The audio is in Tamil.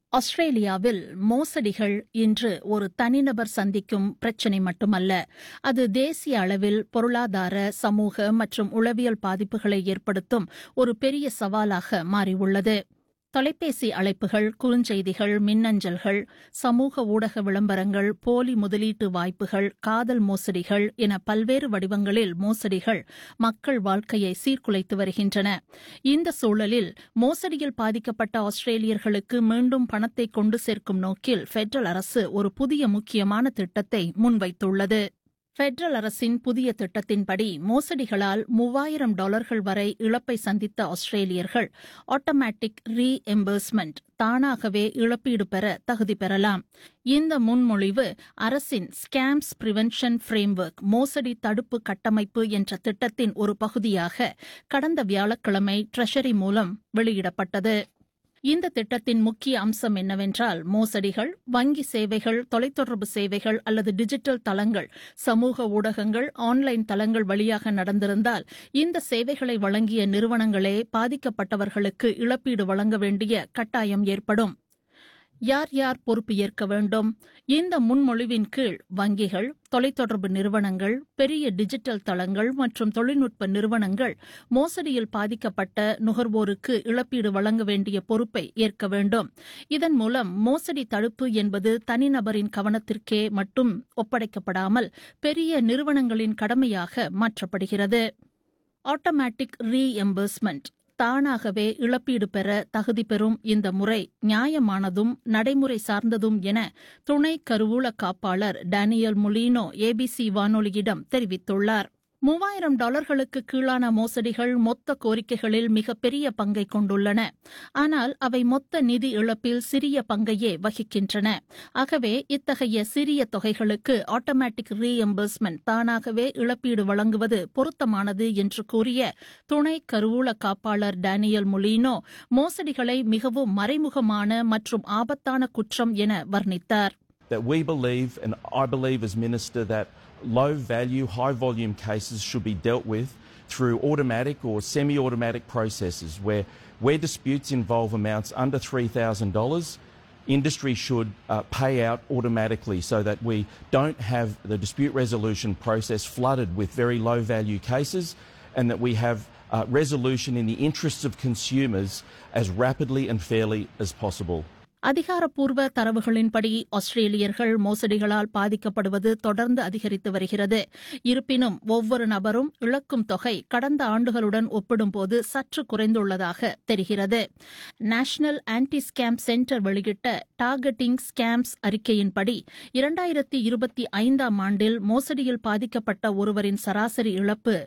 ஆஸ்திரேலியாவில் மோசடிகள் இன்று ஒரு தனிநபர் சந்திக்கும் பிரச்சினை மட்டுமல்ல அது தேசிய அளவில் பொருளாதார சமூக மற்றும் உளவியல் பாதிப்புகளை ஏற்படுத்தும் ஒரு பெரிய சவாலாக மாறியுள்ளது தொலைபேசி அழைப்புகள் குறுஞ்செய்திகள் மின்னஞ்சல்கள் சமூக ஊடக விளம்பரங்கள் போலி முதலீட்டு வாய்ப்புகள் காதல் மோசடிகள் என பல்வேறு வடிவங்களில் மோசடிகள் மக்கள் வாழ்க்கையை சீர்குலைத்து வருகின்றன இந்த சூழலில் மோசடியில் பாதிக்கப்பட்ட ஆஸ்திரேலியர்களுக்கு மீண்டும் பணத்தை கொண்டு சேர்க்கும் நோக்கில் பெடரல் அரசு ஒரு புதிய முக்கியமான திட்டத்தை முன்வைத்துள்ளது பெடரல் அரசின் புதிய திட்டத்தின்படி மோசடிகளால் மூவாயிரம் டாலர்கள் வரை இழப்பை சந்தித்த ஆஸ்திரேலியர்கள் ஆட்டோமேட்டிக் ரீ எம்பர்ஸ்மெண்ட் தானாகவே இழப்பீடு பெற தகுதி பெறலாம் இந்த முன்மொழிவு அரசின் ஸ்கேம்ஸ் பிரிவென்ஷன் ஃப்ரேம்வொர்க் மோசடி தடுப்பு கட்டமைப்பு என்ற திட்டத்தின் ஒரு பகுதியாக கடந்த வியாழக்கிழமை ட்ரெஷரி மூலம் வெளியிடப்பட்டது இந்த திட்டத்தின் முக்கிய அம்சம் என்னவென்றால் மோசடிகள் வங்கி சேவைகள் தொலைத்தொடர்பு சேவைகள் அல்லது டிஜிட்டல் தளங்கள் சமூக ஊடகங்கள் ஆன்லைன் தளங்கள் வழியாக நடந்திருந்தால் இந்த சேவைகளை வழங்கிய நிறுவனங்களே பாதிக்கப்பட்டவர்களுக்கு இழப்பீடு வழங்க வேண்டிய கட்டாயம் ஏற்படும் யார் யார் பொறுப்பு ஏற்க வேண்டும் இந்த முன்மொழிவின் கீழ் வங்கிகள் தொலைத்தொடர்பு நிறுவனங்கள் பெரிய டிஜிட்டல் தளங்கள் மற்றும் தொழில்நுட்ப நிறுவனங்கள் மோசடியில் பாதிக்கப்பட்ட நுகர்வோருக்கு இழப்பீடு வழங்க வேண்டிய பொறுப்பை ஏற்க வேண்டும் இதன் மூலம் மோசடி தடுப்பு என்பது தனிநபரின் கவனத்திற்கே மட்டும் ஒப்படைக்கப்படாமல் பெரிய நிறுவனங்களின் கடமையாக மாற்றப்படுகிறது ஆட்டோமேட்டிக் ரீ எம்பர்ஸ்மெண்ட் தானாகவே இழப்பீடு பெற தகுதி பெறும் இந்த முறை நியாயமானதும் நடைமுறை சார்ந்ததும் என துணை கருவூல காப்பாளர் டேனியல் முலினோ ஏபிசி வானொலியிடம் தெரிவித்துள்ளார் மூவாயிரம் டாலர்களுக்கு கீழான மோசடிகள் மொத்த கோரிக்கைகளில் மிகப்பெரிய பங்கை கொண்டுள்ளன ஆனால் அவை மொத்த நிதி இழப்பில் சிறிய பங்கையே வகிக்கின்றன ஆகவே இத்தகைய சிறிய தொகைகளுக்கு ஆட்டோமேட்டிக் ரீஎம்பர்ஸ்மெண்ட் தானாகவே இழப்பீடு வழங்குவது பொருத்தமானது என்று கூறிய துணை கருவூல காப்பாளர் டேனியல் முலினோ மோசடிகளை மிகவும் மறைமுகமான மற்றும் ஆபத்தான குற்றம் என வர்ணித்தார் that we believe, and I believe as Minister, that low value, high volume cases should be dealt with through automatic or semi automatic processes where, where disputes involve amounts under $3,000. Industry should uh, pay out automatically so that we don't have the dispute resolution process flooded with very low value cases and that we have uh, resolution in the interests of consumers as rapidly and fairly as possible. அதிகாரப்பூர்வ தரவுகளின்படி ஆஸ்திரேலியர்கள் மோசடிகளால் பாதிக்கப்படுவது தொடர்ந்து அதிகரித்து வருகிறது இருப்பினும் ஒவ்வொரு நபரும் இழக்கும் தொகை கடந்த ஆண்டுகளுடன் ஒப்பிடும்போது சற்று குறைந்துள்ளதாக தெரிகிறது நேஷனல் ஆன்டி ஸ்கேம் சென்டர் வெளியிட்ட டார்கெட்டிங் ஸ்கேம்ஸ் அறிக்கையின்படி இரண்டாயிரத்தி இருபத்தி ஐந்தாம் ஆண்டில் மோசடியில் பாதிக்கப்பட்ட ஒருவரின் சராசரி இழப்பு